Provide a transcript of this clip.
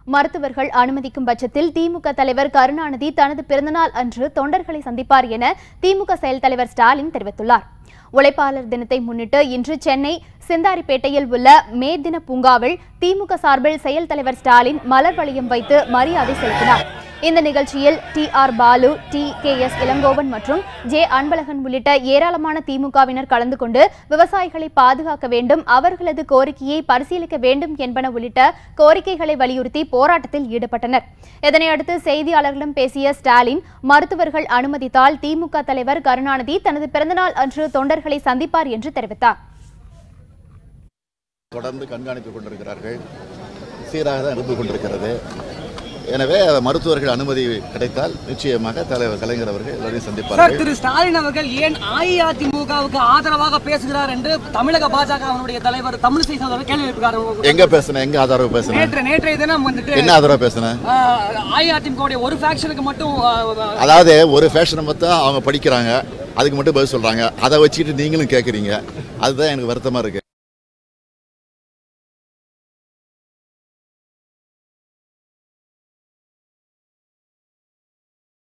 மருத்துவர்கள் அனுமதிக்கும் பட்சத்தில் திமுக தலைவர் கருணாநிதி தனது பிறந்தநாள் அன்று தொண்டர்களை சந்திப்பார் என திமுக செயல் தலைவர் ஸ்டாலின் தெரிவித்துள்ளார் உழைப்பாளர் தினத்தை முன்னிட்டு இன்று சென்னை சிந்தாரிப்பேட்டையில் உள்ள மே தின பூங்காவில் திமுக சார்பில் செயல் தலைவர் ஸ்டாலின் மலர் வளையம் வைத்து மரியாதை செலுத்தினார் இந்த நிகழ்ச்சியில் T R Balu T K S Elangovan மற்றும் ஜே அன்பழகன் உள்ளிட்ட ஏராளமான திமுகவினர் கலந்து கொண்டு விவசாயிகளை பாதுகாக்க வேண்டும் அவர்களது கோரிக்கையை பரிசீலிக்க வேண்டும் என்பன உள்ளிட்ட கோரிக்கைகளை வலியுறுத்தி போராட்டத்தில் ஈடுபட்டனர் இதனையடுத்து செய்தியாளர்களிடம் பேசிய ஸ்டாலின் மருத்துவர்கள் அனுமதித்தால் திமுக தலைவர் கருணாநிதி தனது பிறந்தநாள் அன்று தொண்டர்களை சந்திப்பார் என்று தெரிவித்தார் தொடர்ந்து கண்காணித்துக் கொண்டிருக்கிறார்கள் சீராக தான் இருந்து கொண்டிருக்கிறது எனவே மருத்துவர்கள் அனுமதி கிடைத்தால் நிச்சயமாக தலைவர் கலைஞர் அவர்கள் எல்லாரையும் சார் சந்திப்பார்கள் திரு ஸ்டாலின் அவர்கள் ஏன் அஇஅதிமுகவுக்கு ஆதரவாக பேசுகிறார் என்று தமிழக பாஜக அவனுடைய தலைவர் தமிழிசை சகோதரர் கேள்வி எழுப்புகிறார் எங்க பேசுனேன் எங்க ஆதரவு பேசுனேன் நேற்று நேற்றைய தினம் வந்துட்டு என்ன ஆதரவு பேசுனேன் ஆஹ், அஇஅதிமுகவுடைய ஒரு ஃபேக்ஷனுக்கு மட்டும் ஆஹ், அதாவது ஒரு ஃபேஷனை மட்டும் அவங்க படிக்கிறாங்க அதுக்கு மட்டும் பதில் சொல்றாங்க அதை வச்சுக்கிட்டு நீங்களும் கேட்குறீங்க அதுதான் எனக்கு வருத்தமா இருக்கு